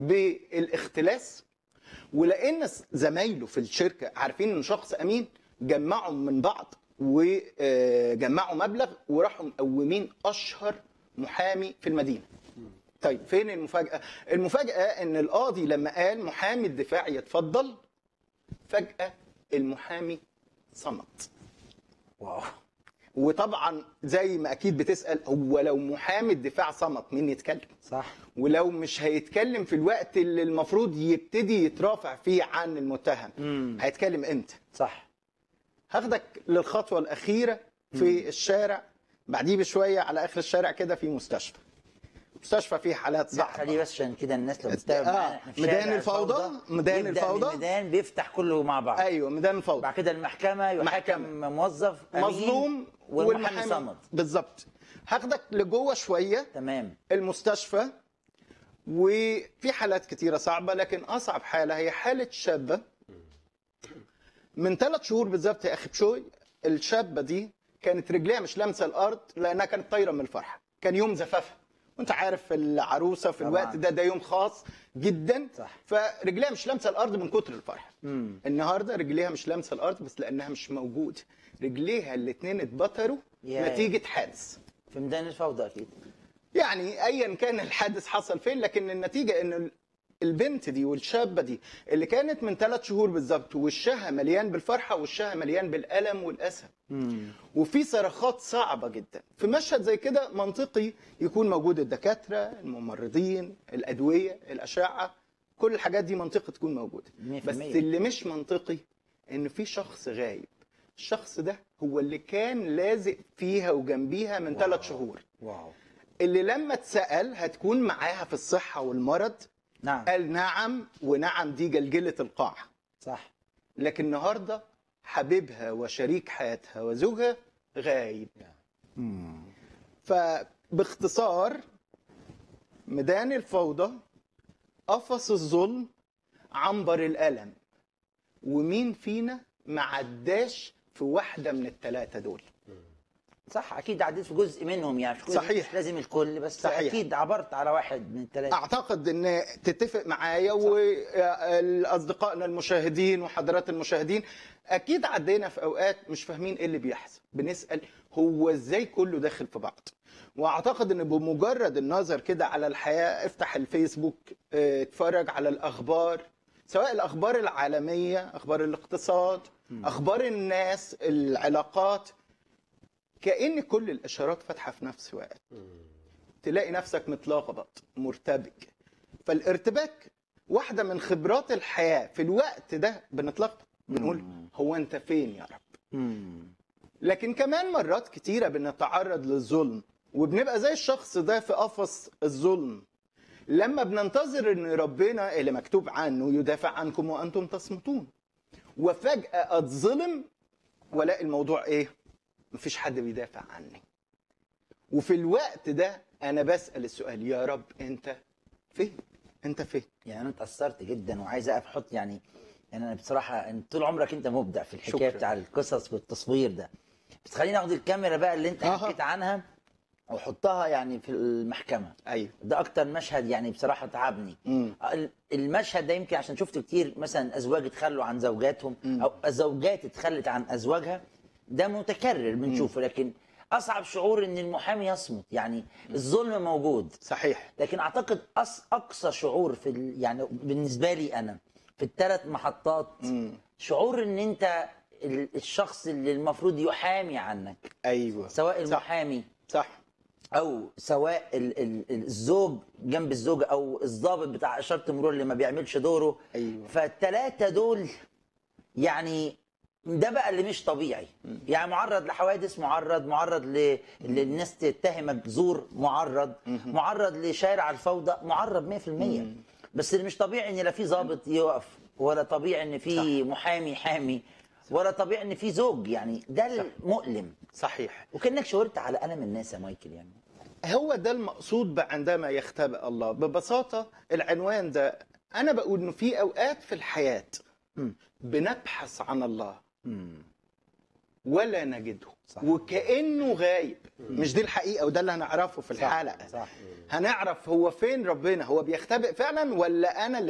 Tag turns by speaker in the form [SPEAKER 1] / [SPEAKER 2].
[SPEAKER 1] بالاختلاس ولان زمايله في الشركه عارفين ان شخص امين جمعوا من بعض وجمعوا مبلغ وراحوا مقومين اشهر محامي في المدينه طيب فين المفاجاه المفاجاه ان القاضي لما قال محامي الدفاع يتفضل فجاه المحامي صمت
[SPEAKER 2] واو
[SPEAKER 1] وطبعا زي ما اكيد بتسال هو لو محامي الدفاع صمت مين يتكلم
[SPEAKER 2] صح
[SPEAKER 1] ولو مش هيتكلم في الوقت اللي المفروض يبتدي يترافع فيه عن المتهم
[SPEAKER 2] مم.
[SPEAKER 1] هيتكلم امتى
[SPEAKER 2] صح
[SPEAKER 1] هاخدك للخطوه الاخيره في الشارع بعديه بشويه على اخر الشارع كده في مستشفى مستشفى فيه حالات
[SPEAKER 2] لا خليه
[SPEAKER 1] صعبه
[SPEAKER 2] بس عشان كده الناس لو بتتابع
[SPEAKER 1] آه،
[SPEAKER 2] معانا احنا في
[SPEAKER 1] ميدان
[SPEAKER 2] شارع
[SPEAKER 1] الفوضى، ميدان
[SPEAKER 2] يبدأ من
[SPEAKER 1] الفوضى.
[SPEAKER 2] الميدان بيفتح كله مع بعض
[SPEAKER 1] ايوه ميدان الفوضى
[SPEAKER 2] بعد كده المحكمه يحاكم
[SPEAKER 1] محكمة.
[SPEAKER 2] موظف أمين
[SPEAKER 1] مظلوم
[SPEAKER 2] والمحامي صمت
[SPEAKER 1] بالظبط هاخدك لجوه شويه
[SPEAKER 2] تمام
[SPEAKER 1] المستشفى وفي حالات كتيرة صعبة لكن أصعب حالة هي حالة شابة من ثلاث شهور بالظبط يا أخي بشوي الشابة دي كانت رجليها مش لامسة الأرض لأنها كانت طايرة من الفرحة كان يوم زفافها وانت عارف العروسة في
[SPEAKER 2] طبعاً.
[SPEAKER 1] الوقت ده ده يوم خاص جدا
[SPEAKER 2] صح.
[SPEAKER 1] فرجليها مش لامسة الأرض من كتر الفرحة
[SPEAKER 2] مم.
[SPEAKER 1] النهاردة رجليها مش لامسة الأرض بس لأنها مش موجودة رجليها الاتنين اتبتروا
[SPEAKER 2] ياه.
[SPEAKER 1] نتيجة حادث
[SPEAKER 2] في ميدان الفوضى اكيد
[SPEAKER 1] يعني ايا كان الحادث حصل فين لكن النتيجه ان ال- البنت دي والشابه دي اللي كانت من ثلاث شهور بالظبط وشها مليان بالفرحه وشها مليان بالالم والاسى وفي صرخات صعبه جدا في مشهد زي كده منطقي يكون موجود الدكاتره الممرضين الادويه الاشعه كل الحاجات دي منطقي تكون موجوده
[SPEAKER 2] مية في
[SPEAKER 1] بس
[SPEAKER 2] المية.
[SPEAKER 1] اللي مش منطقي ان في شخص غايب الشخص ده هو اللي كان لازق فيها وجنبيها من ثلاث شهور
[SPEAKER 2] واو
[SPEAKER 1] اللي لما اتسأل هتكون معاها في الصحة والمرض
[SPEAKER 2] نعم
[SPEAKER 1] قال نعم ونعم دي جلجلة القاع
[SPEAKER 2] صح
[SPEAKER 1] لكن النهاردة حبيبها وشريك حياتها وزوجها غايب فباختصار ميدان الفوضى قفص الظلم عنبر الألم ومين فينا ما عداش في واحدة من الثلاثة دول
[SPEAKER 2] صح اكيد عديت في جزء منهم يعني مش كل
[SPEAKER 1] صحيح.
[SPEAKER 2] مش لازم الكل بس
[SPEAKER 1] صحيح.
[SPEAKER 2] اكيد عبرت على واحد من الثلاثه
[SPEAKER 1] اعتقد ان تتفق معايا واصدقائنا المشاهدين وحضرات المشاهدين اكيد عدينا في اوقات مش فاهمين ايه اللي بيحصل بنسال هو ازاي كله داخل في بعض واعتقد ان بمجرد النظر كده على الحياه افتح الفيسبوك اه، اتفرج على الاخبار سواء الاخبار العالميه اخبار الاقتصاد اخبار الناس العلاقات كأن كل الإشارات فاتحة في نفس الوقت تلاقي نفسك متلخبط مرتبك فالارتباك واحدة من خبرات الحياة في الوقت ده بنتلخبط بنقول هو أنت فين يا رب
[SPEAKER 2] مم.
[SPEAKER 1] لكن كمان مرات كتيرة بنتعرض للظلم وبنبقى زي الشخص ده في قفص الظلم لما بننتظر ان ربنا اللي مكتوب عنه يدافع عنكم وانتم تصمتون وفجأة اتظلم والاقي الموضوع ايه مفيش حد بيدافع عني وفي الوقت ده انا بسأل السؤال يا رب انت فين انت فين
[SPEAKER 2] يعني انا اتاثرت جدا وعايز اقف احط يعني يعني انا بصراحه انت طول عمرك انت مبدع في الحكايه
[SPEAKER 1] شكراً.
[SPEAKER 2] بتاع القصص والتصوير ده بس خليني اخد الكاميرا بقى اللي انت
[SPEAKER 1] أها.
[SPEAKER 2] حكيت عنها واحطها يعني في المحكمه
[SPEAKER 1] ايوه
[SPEAKER 2] ده اكتر مشهد يعني بصراحه تعبني
[SPEAKER 1] مم.
[SPEAKER 2] ال- المشهد ده يمكن عشان شفت كتير مثلا ازواج اتخلوا عن زوجاتهم او زوجات اتخلت عن ازواجها ده متكرر بنشوفه لكن اصعب شعور ان المحامي يصمت يعني الظلم موجود
[SPEAKER 1] صحيح
[SPEAKER 2] لكن اعتقد أص... اقصى شعور في ال... يعني بالنسبه لي انا في الثلاث محطات
[SPEAKER 1] مم.
[SPEAKER 2] شعور ان انت ال- الشخص اللي المفروض يحامي عنك
[SPEAKER 1] ايوه
[SPEAKER 2] سواء
[SPEAKER 1] صح.
[SPEAKER 2] المحامي
[SPEAKER 1] صح
[SPEAKER 2] او سواء ال... ال... ال- الزوج جنب الزوجه او الضابط بتاع اشاره المرور اللي ما بيعملش دوره
[SPEAKER 1] أيوة.
[SPEAKER 2] فالثلاثه دول يعني ده بقى اللي مش طبيعي يعني معرض لحوادث معرض معرض ل... للناس تتهمك زور معرض معرض لشارع الفوضى معرض 100% بس اللي مش طبيعي ان لا في ضابط يقف ولا طبيعي ان في محامي حامي ولا طبيعي ان في زوج يعني ده المؤلم
[SPEAKER 1] صحيح
[SPEAKER 2] وكانك شاورت على الم الناس يا مايكل يعني
[SPEAKER 1] هو ده المقصود عندما يختبئ الله ببساطة العنوان ده أنا بقول إنه في أوقات في الحياة بنبحث عن الله ولا نجده
[SPEAKER 2] صح.
[SPEAKER 1] وكانه غايب مش دي الحقيقه وده اللي هنعرفه في الحلقه
[SPEAKER 2] صح
[SPEAKER 1] هنعرف هو فين ربنا هو بيختبئ فعلا ولا انا اللي